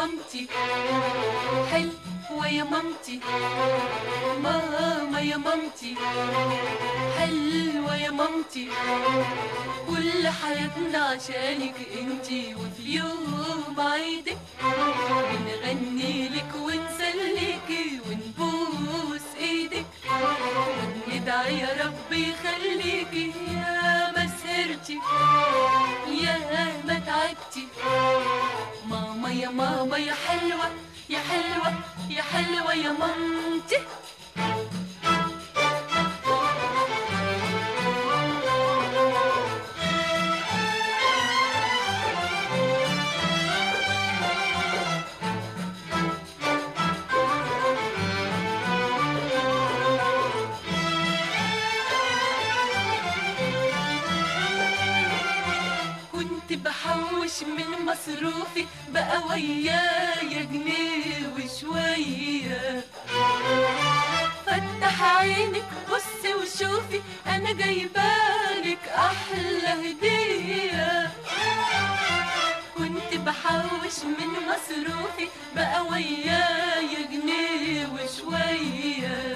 مامتي حلوة يا مامتي ماما يا مامتي حلوة يا مامتي كل حياتنا عشانك انتي وفي يوم عيدك بنغني لك ونسليكي ونبوس ايدك وندعي يا رب يخليكي يا ما سهرتي يا ما تعبتي ماما يا ماما يا حلوة يا حلوة يا حلوة يا مامتي كنت بحوش من مصروفي بقى ويايا جنيه وشوية فتح عينك بصي وشوفي انا جايبالك احلى هدية كنت بحوش من مصروفي بقى ويايا جنيه وشوية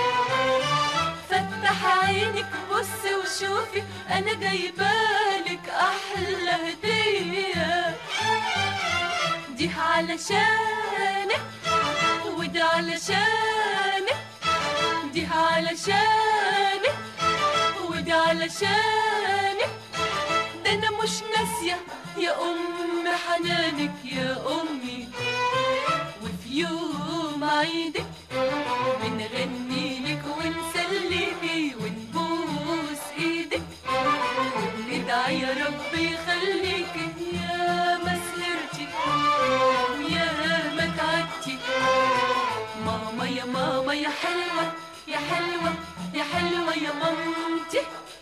فتح عينك بصي وشوفي انا جايبالك احلى هديه دي علشانك ودي علشانك دي علشانك ودي علشانك ده انا مش ناسيه يا ام حنانك يا امي وفي يوم عيدك بنغني لك ونسليكي ونبوس ايدك وندعي يا رب يخليكي يا ما سهرتي ويا ما تعبتي ماما يا ماما يا حلوة يا حلوة يا حلوة يا مامتي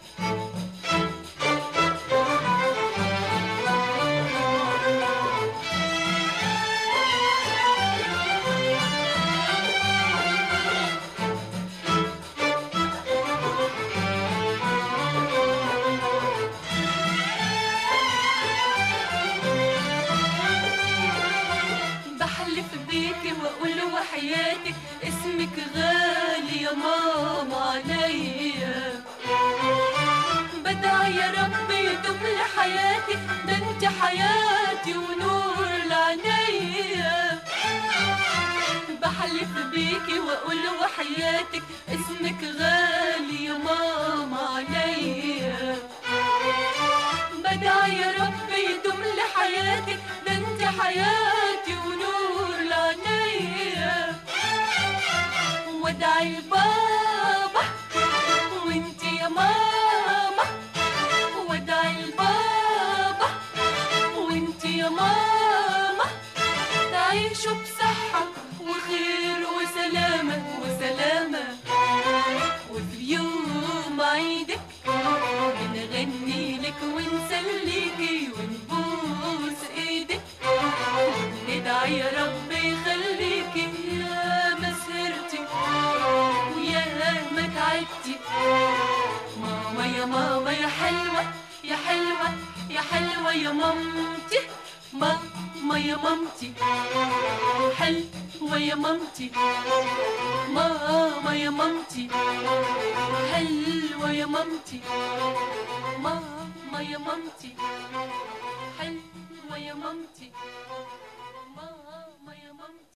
بحلف بيكي واقول وحياتك اسمك غالي يا ماما عليا بدعي يا رب يدوم لحياتك ده انت حياتي ونور لعينيا بحلف بيكي واقول وحياتك اسمك غالي يا ماما عليا بدعي يا رب يدوم لحياتك ده انت حياتي ونور لعينيا وادعي لبابا وانت يا ماما وادعي لبابا وانت يا ماما تعيشوا بصحة وخير وسلامة وسلامة وفي يوم عيدك بنغني لك ونسليكي ونبوس ايدك ندعي يا رب يخليكي يا ما سهرتي ويا ما تعبتي ماما يا ماما يا حلوة يا حلوة يا حلوة يا مامتي ماما يا مامتي حلوة يا مامتي ماما يا مامتي حلوة يا مامتي ماما يا مامتي حلوة يا مامتي ماما يا مامتي